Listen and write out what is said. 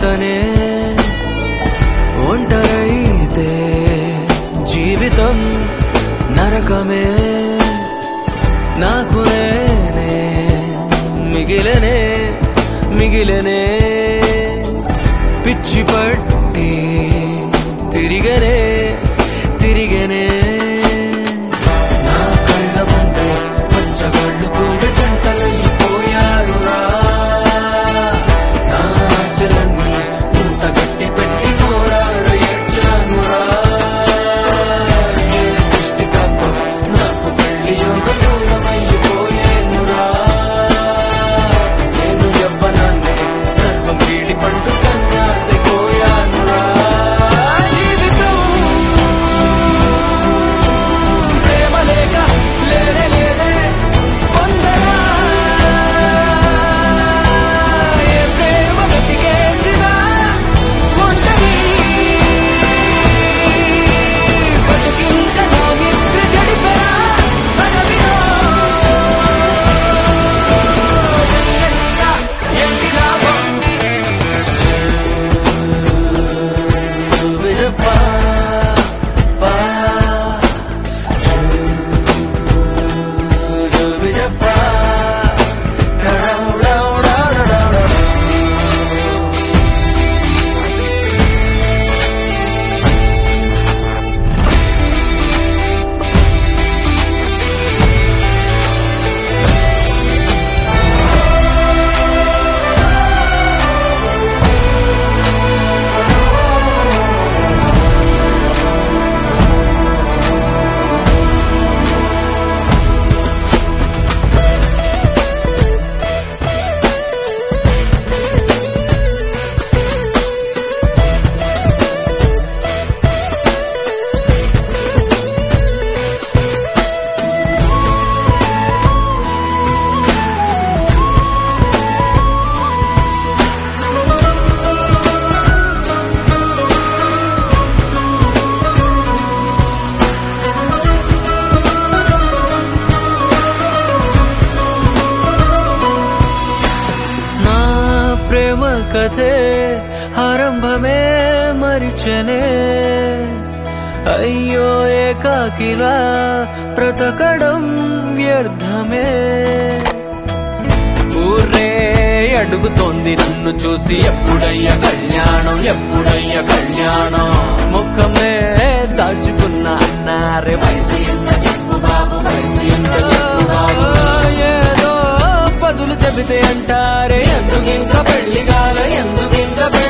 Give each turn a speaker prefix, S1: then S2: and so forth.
S1: తనే ఒంటరైతే జీవితం నరకమే నాకు నేనే మిగిలనే మిగిలనే పిచ్చి పట్టి తిరిగనే తిరిగనే నా కళ్ళ ముందే పచ్చగళ్ళు కూడా జంటలైపోయారురా నా ఆశలన్నీ మూట గట్టి పెట్టి కోరారు ఏడ్చానురా ఏ దృష్టి కాకో నాకు పెళ్లి యోగ దూరమైపోయేనురా నేను యవ్వనాన్ని సర్వం వీడి పండు సన్యాసి పోయానురా జీవితం ప్రేమ లేక లేనే లేదే పొందరా ఏ ప్రేమ బతికేసినా ఒంటరి బతుకింక నా నిద్ర చెడిపెరా అడవిలో ఎంటి లాభం విరపా పా విరపా నా ప్రేమ కథే ఆరంభమే మరిచనే అయ్యో ఏకాకిలా బ్రతకడం వ్యర్థమే ఊరే అడుగుతోంది నన్ను చూసి ఎప్పుడయ్య కళ్యాణం ఎప్పుడయ్య కళ్యాణం ముఖమే దాచుకున్న అన్నారే వయసు ఎంత చెప్పు బాబు వయసు ఎంత చెప్పు బాబు ఏదో పదులు చెబితే అంటారే ఎందుకింక పెళ్లి కాల ఎందుకింక పెళ్లి